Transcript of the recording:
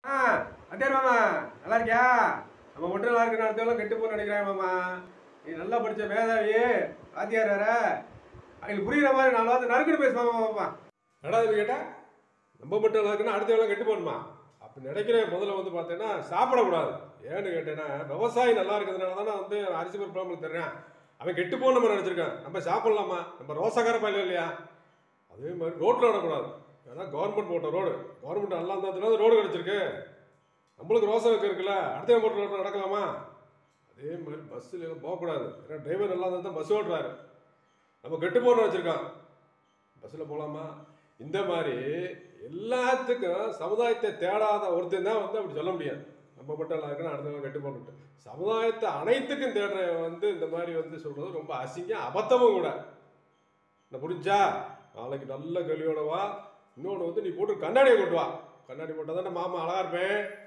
ஆ அட்டே மாமா நல்லா இருக்கியா நம்ம மட்டும் நல்லா இருக்கு அடுத்தவங்க கெட்டு போன்னு நினைக்கிறேன் மாமா நீ நல்லா படிச்ச மேதாவி வாத்தியார் வேற அவங்களுக்கு புரியுற மாதிரி நாலு வார்த்தை நறுக்குன்னு பேசு மாமா மாமா என்னடா இது கேட்டா நம்ம மட்டும் நல்லா இருக்குன்னா அடுத்தவங்க கெட்டு போகணுமா அப்படி நினைக்கிற முதல்ல வந்து பார்த்தீங்கன்னா சாப்பிடக்கூடாது ஏன்னு கேட்டேன்னா விவசாயி நல்லா இருக்கிறதுனால தானே வந்து அரிசி பருப்பு குழம்பு தர்றேன் அவன் கெட்டு போகணும் நம்ம நினச்சிருக்கான் நம்ம சாப்பிடலாமா நம்ம ரோசக்கார பயில இல்லையா அதே மாதிரி ரோட்டில் விடக்கூடாது ஏன்னா கவர்மெண்ட் போட்ட ரோடு கவர்மெண்ட் நல்லா இருந்ததுனால ரோடு கிடச்சிருக்கு நம்மளுக்கு ரோசை வைக்க இருக்குல்ல அடுத்த போட்ட ரோட்டில் நடக்கலாமா அதே மாதிரி பஸ்ஸில் எல்லாம் போகக்கூடாது ஏன்னா டிரைவர் நல்லா இருந்தால் தான் பஸ் ஓட்டுறாரு நம்ம கெட்டு போகணும்னு வச்சுருக்கான் பஸ்ஸில் போகலாமா இந்த மாதிரி எல்லாத்துக்கும் சமுதாயத்தை தேடாத ஒருத்தன் தான் வந்து அப்படி சொல்ல முடியாது நம்ம மட்டும் நல்லா இருக்குன்னு அடுத்தவங்க கெட்டு போகணுட்டு சமுதாயத்தை அனைத்துக்கும் தேடுற வந்து இந்த மாதிரி வந்து சொல்கிறது ரொம்ப அசிங்கம் அபத்தமும் கூட என்ன புரிஞ்சா நாளைக்கு நல்ல கல்வியோட வா இன்னொன்று வந்து நீ போட்டு கண்ணாடியை கொண்டு வா கண்ணாடி போட்டால் தான் மாமா அழகா இருப்பேன்